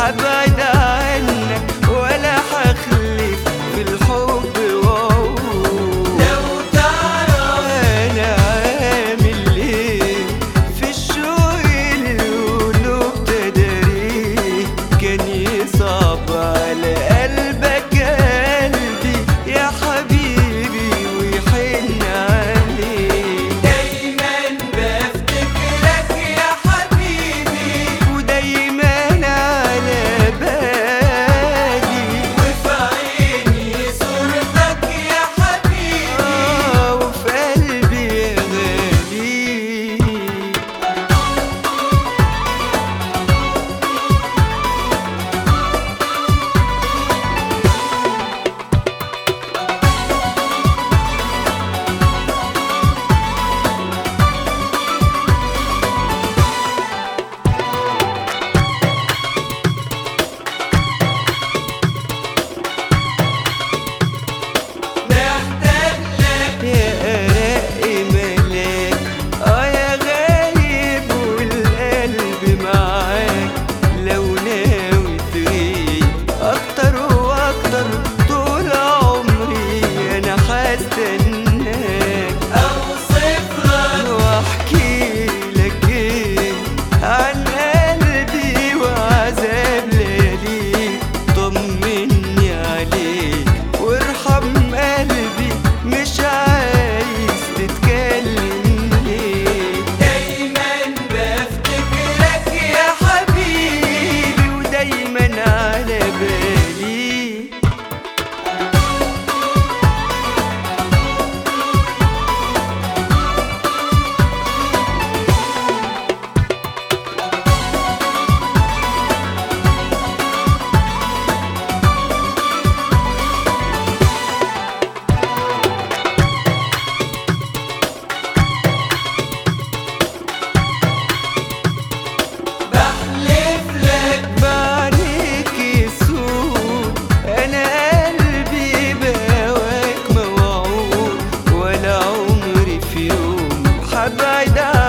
حبعد عنك ولا حخلف في الحب وعود لو تعرف انا عامل ايه في الشوق القلوب تداريه كان يصعب على قلبك قلبي يا حبيبي ويحن عليه دايما بفتكرك يا حبيبي ودايما على بالي وفي عيني صورتك يا حبيبي آه وفي قلبي يا غالي محتاج لك يا أرق ملاك اه يا غايب والقلب معاك لو ناوي تغيب أكتر وأكتر طول عمري أنا هستناك اوصف لك واحكي لك ايه عن قلبي وعذاب لياليك طمني عليك وارحم قلبي مش عايز تتكلم ليه دايما بفتكرك يا حبيبي ودايما على بالي بحلف لك بعليك يسود انا قلبي بهواك موعود ولا عمري في يوم حبعد